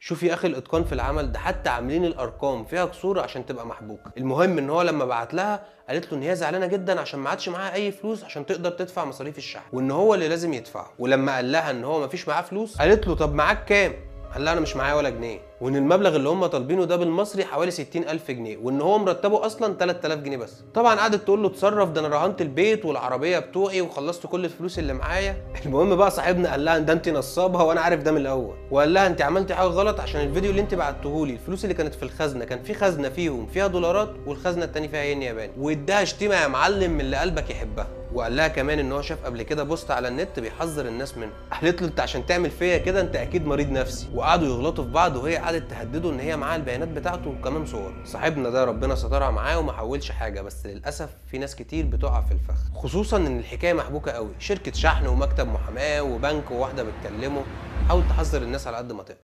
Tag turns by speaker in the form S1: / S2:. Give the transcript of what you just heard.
S1: شوف يا اخي الاتقان في العمل ده حتى عاملين الارقام فيها كسور عشان تبقى محبوكه المهم ان هو لما بعت لها قالت له ان هي زعلانه جدا عشان ما عادش معاها اي فلوس عشان تقدر تدفع مصاريف الشحن وان هو اللي لازم يدفعه ولما قال لها ان هو ما فيش معاه فلوس قالت له طب معاك كام قال لها انا مش معايا ولا جنيه وان المبلغ اللي هم طالبينه ده بالمصري حوالي 60000 جنيه وان هو مرتبه اصلا 3000 جنيه بس طبعا قعدت تقول له اتصرف ده انا رهنت البيت والعربيه بتوعي وخلصت كل الفلوس اللي معايا المهم بقى صاحبنا قال لها ده انت نصابه وانا عارف ده من الاول وقال لها انت عملتي حاجه غلط عشان الفيديو اللي انت بعته لي الفلوس اللي كانت في الخزنه كان في خزنه فيهم فيها دولارات والخزنه التانية فيها ين ياباني واداها شتيمه يا معلم من اللي قلبك يحبها وقال لها كمان ان هو شاف قبل كده بوست على النت بيحذر الناس منه قالت له انت عشان تعمل فيا كده انت اكيد مريض نفسي وقعدوا يغلطوا في بعض وهي قعدت تهدده ان هي معاها البيانات بتاعته وكمان صور صاحبنا ده ربنا سترها معاه وما حولش حاجه بس للاسف في ناس كتير بتقع في الفخ خصوصا ان الحكايه محبوكه قوي شركه شحن ومكتب محاماه وبنك وواحده بتكلمه حاول تحذر الناس على قد ما تقدر